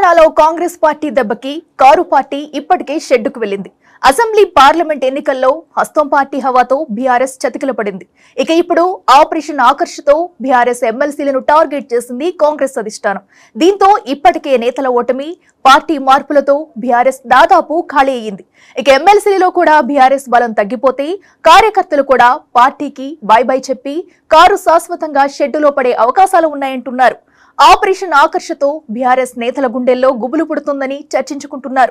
తెలంగాణలో కాంగ్రెస్ పార్టీ దెబ్బకి car party ఇప్పటికే షెడ్డుకు వెళ్ళింది అసెంబ్లీ పార్లమెంట్ ఎన్నికల్లో హస్తం పార్టీ హవాతో బీఆర్ఎస్ చతికిల పడింది ఇక ఇప్పుడు ఆపరేషన్ ఆకర్షతో బీఆర్ఎస్ ఎమ్మెల్సీలను టార్గెట్ చేసింది కాంగ్రెస్ అధిష్టానం దీంతో ఇప్పటికే నేతల ఓటమి పార్టీ మార్పులతో బీఆర్ఎస్ దాదాపు ఖాళీ అయ్యింది ఇక ఎమ్మెల్సీలలో కూడా బీఆర్ఎస్ బలం తగ్గిపోతే కార్యకర్తలు కూడా పార్టీకి బై బై చెప్పి కారు శాశ్వతంగా షెడ్డులో పడే అవకాశాలు ఉన్నాయంటున్నారు ఆపరేషన్ ఆకర్షతో బీఆర్ఎస్ నేతల గుండెల్లో గుబులు పుడుతుందని చర్చించుకుంటున్నారు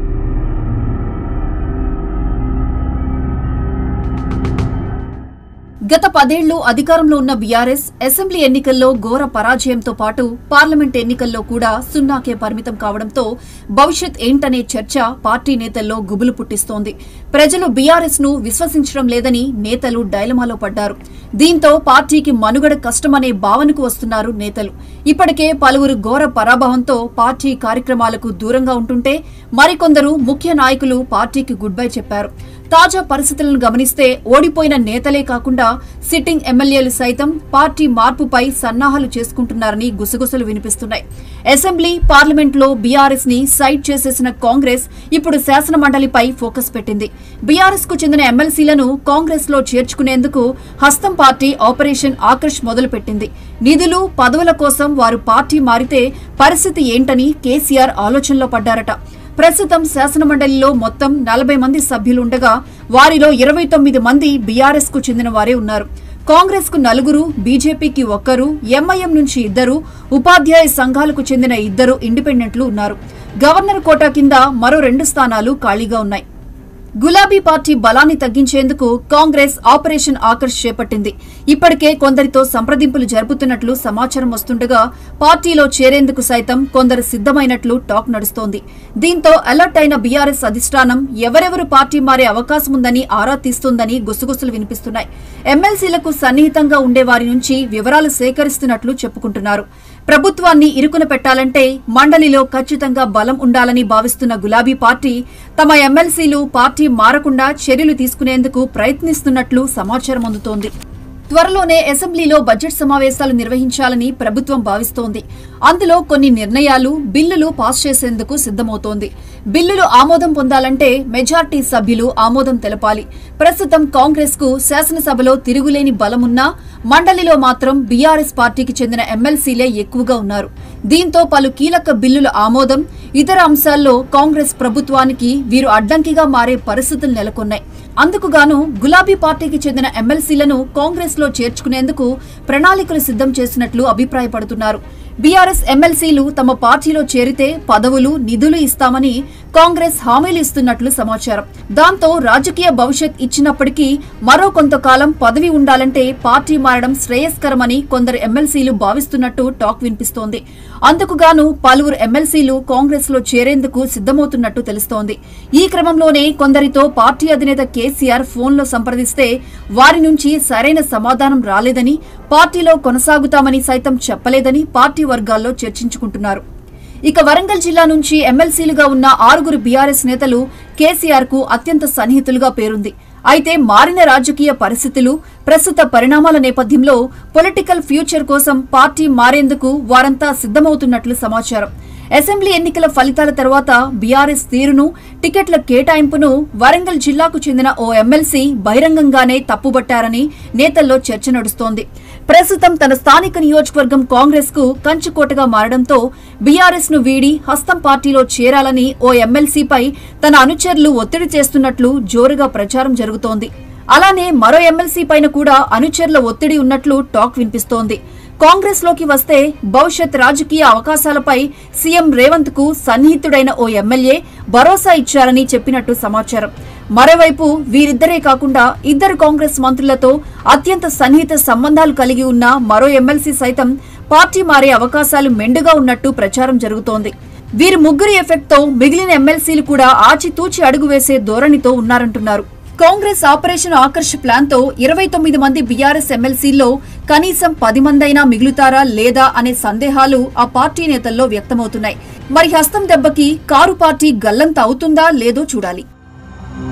గత పదేళ్లు అధికారంలో ఉన్న బీఆర్ఎస్ అసెంబ్లీ ఎన్నికల్లో ఘోర పరాజయంతో పాటు పార్లమెంట్ ఎన్నికల్లో కూడా సున్నాకే పరిమితం కావడంతో భవిష్యత్ ఏంటనే చర్చ పార్టీ నేతల్లో గుబులు పుట్టిస్తోంది ప్రజలు బీఆర్ఎస్ ను విశ్వసించడం లేదని నేతలు డైలమాలో పడ్డారు దీంతో పార్టీకి మనుగడ కష్టమనే భావనకు వస్తున్నారు నేతలు ఇప్పటికే పలువురు ఘోర పరాభవంతో పార్టీ కార్యక్రమాలకు దూరంగా ఉంటుంటే మరికొందరు ముఖ్య నాయకులు పార్టీకి గుడ్ బై చెప్పారు తాజా పరిస్థితులను గమనిస్తే ఓడిపోయిన నేతలే కాకుండా సిట్టింగ్ ఎమ్మెల్యేలు సైతం పార్టీ మార్పుపై సన్నాహాలు చేసుకుంటున్నారని గుసగుసలు వినిపిస్తున్నాయి అసెంబ్లీ పార్లమెంట్ లో బీఆర్ఎస్ ని సైడ్ చేసేసిన కాంగ్రెస్ ఇప్పుడు శాసన మండలిపై ఫోకస్ పెట్టింది బీఆర్ఎస్ కు చెందిన ఎమ్మెల్సీలను కాంగ్రెస్ లో చేర్చుకునేందుకు హస్తం పార్టీ ఆపరేషన్ ఆకర్ష్ మొదలుపెట్టింది నిధులు పదవుల కోసం వారు పార్టీ మారితే పరిస్థితి ఏంటని కేసీఆర్ ఆలోచనలో పడ్డారట ప్రస్తుతం శాసనమండలిలో మొత్తం నలభై మంది సభ్యులుండగా వారిలో ఇరవై తొమ్మిది మంది బీఆర్ఎస్ కు చెందిన వారే ఉన్నారు కాంగ్రెస్ కు నలుగురు బీజేపీకి ఒక్కరు ఎంఐఎం నుంచి ఇద్దరు ఉపాధ్యాయ సంఘాలకు చెందిన ఇద్దరు ఇండిపెండెంట్లు ఉన్నారు గవర్నర్ కోటా కింద మరో రెండు స్థానాలు ఖాళీగా ఉన్నాయి గులాబీ పార్టీ బలాన్ని తగ్గించేందుకు కాంగ్రెస్ ఆపరేషన్ ఆకర్ష్ చేపట్టింది ఇప్పటికే కొందరితో సంప్రదింపులు జరుపుతున్నట్లు సమాచారం వస్తుండగా పార్టీలో చేరేందుకు సైతం కొందరు సిద్దమైనట్లు టాక్ నడుస్తోంది దీంతో అలర్ట్ అయిన బీఆర్ఎస్ అధిష్టానం ఎవరెవరు పార్టీ మారే అవకాశం ఉందని ఆరా తీస్తోందని గుసగుసలు వినిపిస్తున్నాయి ఎమ్మెల్సీలకు సన్నిహితంగా ఉండే వారి నుంచి వివరాలు సేకరిస్తున్నట్లు చెప్పుకుంటున్నారు ప్రభుత్వాన్ని ఇరుకున పెట్టాలంటే మండలిలో ఖచ్చితంగా బలం ఉండాలని భావిస్తున్న గులాబీ పార్టీ తమ ఎమ్మెల్సీలు పార్టీ మారకుండా చర్యలు తీసుకునేందుకు ప్రయత్నిస్తున్నట్లు సమాచారం అందుతోంది త్వరలోనే అసెంబ్లీలో బడ్జెట్ సమావేశాలు నిర్వహించాలని ప్రభుత్వం భావిస్తోంది అందులో కొన్ని నిర్ణయాలు బిల్లులు పాస్ చేసేందుకు సిద్దమవుతోంది బిల్లులు ఆమోదం పొందాలంటే మెజార్టీ సభ్యులు ఆమోదం తెలపాలి ప్రస్తుతం కాంగ్రెస్ కు శాసనసభలో తిరుగులేని బలమున్నా మండలిలో మాత్రం బీఆర్ఎస్ పార్టీకి చెందిన ఎమ్మెల్సీలే ఎక్కువగా ఉన్నారు దీంతో పలు కీలక బిల్లుల ఆమోదం ఇతర అంశాల్లో కాంగ్రెస్ ప్రభుత్వానికి వీరు అడ్డంకిగా మారే పరిస్థితులు నెలకొన్నాయి అందుకుగాను గులాబీ పార్టీకి చెందిన ఎమ్మెల్సీలను కాంగ్రెస్ లో చేర్చుకునేందుకు ప్రణాళికలు సిద్ధం చేసినట్లు అభిప్రాయపడుతున్నారు బీఆర్ఎస్ ఎమ్మెల్సీలు తమ పార్టీలో చేరితే పదవులు నిధులు ఇస్తామని కాంగ్రెస్ హామీలు ఇస్తున్నట్లు సమాచారం దాంతో రాజకీయ భవిష్యత్ ఇచ్చినప్పటికీ మరో కొంతకాలం పదవి ఉండాలంటే పార్టీ మారడం శ్రేయస్కరమని కొందరు ఎమ్మెల్సీలు భావిస్తున్నట్టు టాక్ వినిపిస్తోంది అందుకుగాను పలువురు ఎమ్మెల్సీలు కాంగ్రెస్ లో చేరేందుకు సిద్దమవుతున్నట్టు తెలుస్తోంది ఈ క్రమంలోనే కొందరితో పార్టీ అధినేత కేసీఆర్ ఫోన్లో సంప్రదిస్తే వారి నుంచి సరైన సమాధానం రాలేదని పార్టీలో కొనసాగుతామని సైతం చెప్పలేదని పార్టీ వర్గాల్లో చర్చించుకుంటున్నారు ఇక వరంగల్ జిల్లా నుంచి ఎమ్మెల్సీలుగా ఉన్న ఆరుగురు బీఆర్ఎస్ నేతలు కేసీఆర్ కు అత్యంత సన్నిహితులుగా పేరుంది అయితే మారిన రాజకీయ పరిస్థితులు ప్రస్తుత పరిణామాల నేపథ్యంలో పొలిటికల్ ఫ్యూచర్ కోసం పార్టీ మారేందుకు వారంతా సిద్దమవుతున్నట్లు సమాచారం అసెంబ్లీ ఎన్నికల ఫలితాల తర్వాత బీఆర్ఎస్ తీరును టికెట్ల కేటాయింపును వరంగల్ జిల్లాకు చెందిన ఓ ఎమ్మెల్సీ బహిరంగంగానే తప్పుబట్టారని నేతల్లో చర్చ నడుస్తోంది ప్రస్తుతం తన స్థానిక నియోజకవర్గం కాంగ్రెస్ కు కంచుకోటగా మారడంతో బీఆర్ఎస్ ను వీడి హస్తం పార్టీలో చేరాలని ఓ ఎమ్మెల్సీపై తన అనుచరులు ఒత్తిడి చేస్తున్నట్లు జోరుగా ప్రచారం జరుగుతోంది అలానే మరో ఎమ్మెల్సీ పైన కూడా అనుచరుల ఒత్తిడి ఉన్నట్లు టాక్ వినిపిస్తోంది కాంగ్రెస్ లోకి వస్తే భవిష్యత్ రాజకీయ అవకాశాలపై సీఎం రేవంత్ కు సన్నిహితుడైన ఓ ఎమ్మెల్యే భరోసా ఇచ్చారని చెప్పినట్టు సమాచారం మరోవైపు వీరిద్దరే కాకుండా ఇద్దరు కాంగ్రెస్ మంత్రులతో అత్యంత సన్నిహిత సంబంధాలు కలిగి ఉన్న మరో ఎమ్మెల్సీ సైతం పార్టీ మారే అవకాశాలు మెండుగా ఉన్నట్టు ప్రచారం జరుగుతోంది వీరి ముగ్గురి ఎఫెక్ట్ తో మిగిలిన ఎమ్మెల్సీలు కూడా ఆచితూచి అడుగు వేసే ధోరణితో ఉన్నారంటున్నారు కాంగ్రెస్ ఆపరేషన్ ఆకర్ష్ ప్లాన్ తో ఇరవై తొమ్మిది మంది బీఆర్ఎస్ ఎమ్మెల్సీల్లో కనీసం పది మందైనా మిగులుతారా లేదా అనే సందేహాలు ఆ పార్టీ నేతల్లో వ్యక్తమవుతున్నాయి మరి హస్తం దెబ్బకి కారు పార్టీ గల్లంత అవుతుందా లేదో చూడాలి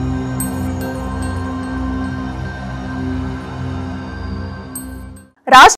రాష్ట్ర